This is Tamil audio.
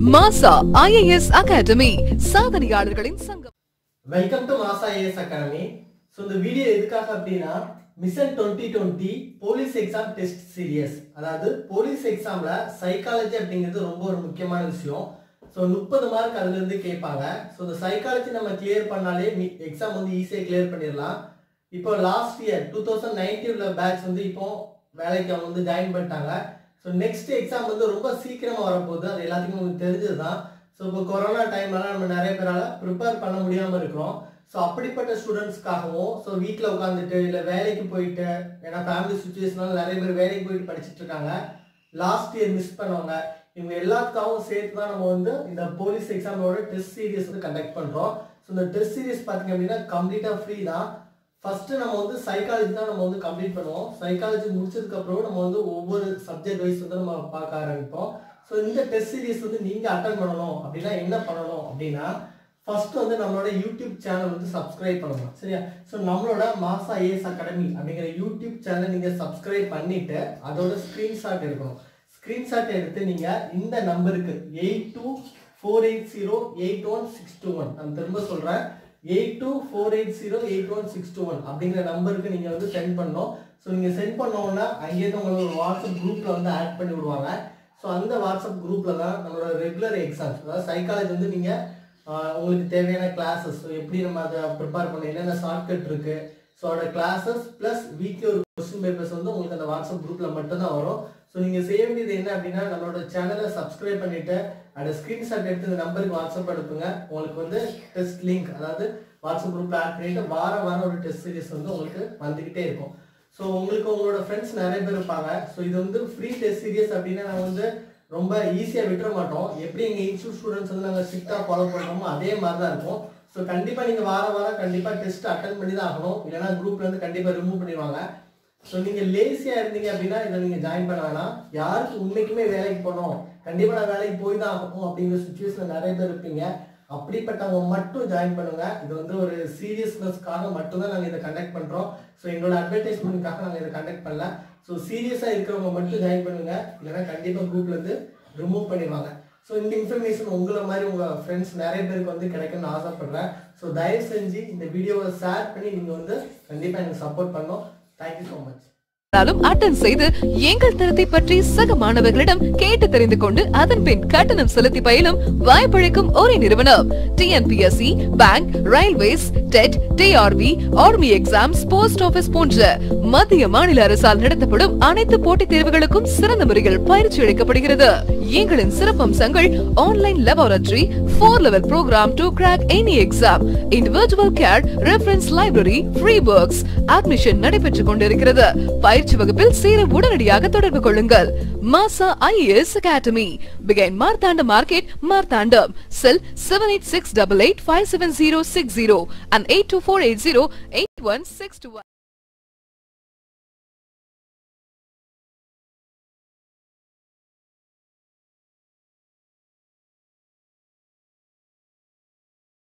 மாசா ஐஏஎஸ் அகாடமி சாதனையாளர்களின் சங்கம் welcome to Masa IS academy so இந்த வீடியோ எதுக்காக அப்படின்னா mission twenty twenty police exam test series அதாவது போலீஸ் எக்ஸாம்ல சைக்காலஜி அப்படிங்கிறது ரொம்ப ஒரு முக்கியமான விஷயம் ஸோ முப்பது மார்க் அதுல இருந்து கேட்பாங்க ஸோ இந்த சைக்காலஜி நம்ம கிளியர் பண்ணாலே எக்ஸாம் வந்து ஈஸியாக கிளியர் பண்ணிடலாம் இப்போ லாஸ்ட் இயர் டூ தௌசண்ட் நைன்டீன்ல பேட்ச் வந்து இப்போ வேலைக்கு அவங்க வந்து ஜாயின் பண்ணிட்டாங்க ஸோ நெக்ஸ்ட் எக்ஸாம் வந்து ரொம்ப சீக்கிரமா வரப்போகுது அது எல்லாத்துக்கும் உங்களுக்கு தெரிஞ்சது தான் ஸோ இப்போ கொரோனா டைம்லாம் நம்ம நிறைய பேரால ப்ரிப்பேர் பண்ண முடியாமல் இருக்கிறோம் ஸோ அப்படிப்பட்ட ஸ்டூடெண்ட்ஸ்க்காகவும் ஸோ வீட்டில் உட்காந்துட்டு இல்லை வேலைக்கு போயிட்டு ஏன்னா ஃபேமிலி சுச்சுவேஷனால நிறைய பேர் வேலைக்கு போயிட்டு படிச்சுட்டு இருக்காங்க லாஸ்ட் இயர் மிஸ் பண்ணவங்க இவங்க எல்லாத்துக்காகவும் சேர்த்து தான் நம்ம வந்து இந்த போலீஸ் எக்ஸாமோட டெஸ்ட் சீரியஸ் வந்து கண்டக்ட் பண்ணுறோம் ஸோ இந்த டெஸ்ட் சீரியஸ் பார்த்தீங்க அப்படின்னா கம்ப்ளீட்டாக ஃப்ரீ தான் ஃபர்ஸ்ட் நம்ம வந்து சைக்காலஜி தான் நம்ம வந்து கம்ப்ளீட் பண்ணுவோம் சைக்காலஜி முடிச்சதுக்கு அப்புறம் நம்ம வந்து ஒவ்வொரு சப்ஜெக்ட் வைஸ் வந்து நம்ம பார்க்க ஆரம்பிப்போம் ஸோ இந்த டெஸ்ட் சீரிஸ் வந்து நீங்க அட்டன் பண்ணணும் அப்படின்னா என்ன பண்ணணும் அப்படின்னா ஃபர்ஸ்ட் வந்து நம்மளோட யூடியூப் சேனல் வந்து சப்ஸ்கிரைப் பண்ணணும் சரியா ஸோ நம்மளோட மாசா ஐஏஎஸ் அகாடமி அப்படிங்கிற யூடியூப் சேனல் நீங்க சப்ஸ்கிரைப் பண்ணிட்டு அதோட ஸ்கிரீன்ஷாட் எடுக்கணும் ஸ்கிரீன்ஷாட் எடுத்து நீங்க இந்த நம்பருக்கு eight two four eight zero eight one six two one நான் திரும்ப சொல்றேன் eight two four eight zero eight one six two one அப்படிங்கிற நம்பருக்கு நீங்க வந்து சென்ட் பண்ணணும் ஸோ நீங்க சென்ட் பண்ணோன்னா அங்கேயே உங்களுக்கு ஒரு வாட்ஸ்அப் குரூப்ல வந்து ஆட் பண்ணி விடுவாங்க ஸோ அந்த வாட்ஸ்அப் குரூப்ல தான் நம்மளோட ரெகுலர் எக்ஸாம்ஸ் அதாவது சைக்காலஜி வந்து நீங்க ஆஹ், உங்களுக்கு தேவையான கிளாஸஸ் எப்படி நம்ம அதை ப்ரிப்பேர் பண்ண என்னென்ன ஷார்ட்கட் இருக்கு ஸோ அதோட கிளாஸஸ் ப்ளஸ் வீக்லி ஒரு கொஸ்டின் பேப்பர்ஸ் வந்து உங்களுக்கு அந்த வாட்ஸ்அப் குரூப்ல மட்டும்தான் வரும் ஸோ நீங்க செய்ய வேண்டியது என்ன அப்படின்னா நம்மளோட சேனலை சப்ஸ்கிரைப் பண்ணிட்டு அதை ஸ்கிரீன்ஷாட் எடுத்து இந்த நம்பருக்கு வாட்ஸ்அப் அனுப்புங்க உங்களுக்கு வந்து டெஸ்ட் லிங்க் அதாவது வாட்ஸ்அப் குரூப்ல ஆட் பண்ணிட்டு வாரம் வாரம் ஒரு டெஸ்ட் சீரிஸ் வந்து உங்களுக்கு வந்துகிட்டே இருக்கும் ஸோ உங்களுக்கு உங்களோட ஃப்ரெண்ட்ஸ் நிறைய பேர் இருப்பாங்க ஸோ இது வந்து ஃப்ரீ டெஸ்ட் சீரியஸ் அப்படின்னா நான் வந்து ரொம்ப ஈஸியாக விட்டுற மாட்டோம் எப்படி எங்கள் இன்ஸ்டியூட் ஸ்டூடெண்ட்ஸ் வந்து நாங்கள் ஸ்ட்ரிக்டாக ஃபாலோ பண்ணுறோமோ அதே மாதிரி தான் இருக்கும் ஸோ கண்டிப்பாக நீங்கள் வாரம் வாரம் கண்டிப்பாக டெஸ்ட் அட்டன் பண்ணி தான் ஆகணும் இல்லைன்னா குரூப்ல இருந்து கண்டிப்பாக ரிமூவ் பண்ணிடுவாங்க ஸோ நீங்கள் லேசியாக இருந்தீங்க அப்படின்னா இதை நீங்கள் ஜாயின் பண்ண வேணாம் யாருக்கு உண்மைக்குமே வேலைக்கு போகணும் கண்டிப்பாக நான் வேலைக்கு போய் தான் ஆகணும் அப்படிங்கிற சுச்சுவேஷனில் நிறைய பேர் இருப்பீங்க அப்படிப்பட்டவங்க மட்டும் ஜாயின் பண்ணுங்க இது வந்து ஒரு சீரியஸ்னஸ்க்காக மட்டும்தான் நாங்கள் இதை கண்டக்ட் பண்ணுறோம் ஸோ எங்களோட அட்வர்டைஸ்மெண்ட்காக நாங்கள் இதை கண்டக்ட் பண்ணல ஸோ சீரியஸாக இருக்கிறவங்க மட்டும் ஜாயின் பண்ணுங்க இல்லைன்னா கண்டிப்பாக குரூப்ல இருந்து ரிமூவ் பண்ணிடுவாங்க ஸோ இந்த இன்ஃபர்மேஷன் உங்களை மாதிரி உங்கள் ஃப்ரெண்ட்ஸ் நிறைய பேருக்கு வந்து கிடைக்கும்னு ஆசைப்படுறேன் ஸோ தயவு செஞ்சு இந்த வீடியோவை ஷேர் பண்ணி நீங்கள் வந்து கண்டிப்பாக எனக்கு சப்போர்ட் பண்ணோம் தேங்க்யூ ஸோ மச் இருந்தாலும் அட்டன் செய்து எங்கள் தரத்தை பற்றி சக மாணவர்களிடம் கேட்டு தெரிந்து கொண்டு அதன் பின் கட்டணம் செலுத்தி பயிலும் வாய்ப்பளிக்கும் ஒரே நிறுவனம் TNPSC bank railways TET TRB army exams post office போன்ற மத்திய மாநில அரசால் நடத்தப்படும் அனைத்து போட்டித் தேர்வுகளுக்கும் சிறந்த முறையில் பயிற்சி அளிக்கப்படுகிறது எங்களின் சிறப்பம்சங்கள் online laboratory four level program to crack any exam individual care reference library free books admission நடைபெற்றுக் கொண்டிருக்கிறது பயிற்சி வகுப்பில் சேர உடனடியாக தொடர்பு கொள்ளுங்கள் மாசா ஐஏஎஸ் அகாடமி பிகைன் Marthanda market Marthandam cell seven eight six double eight five seven zero six zero and eight two four eight zero eight one six two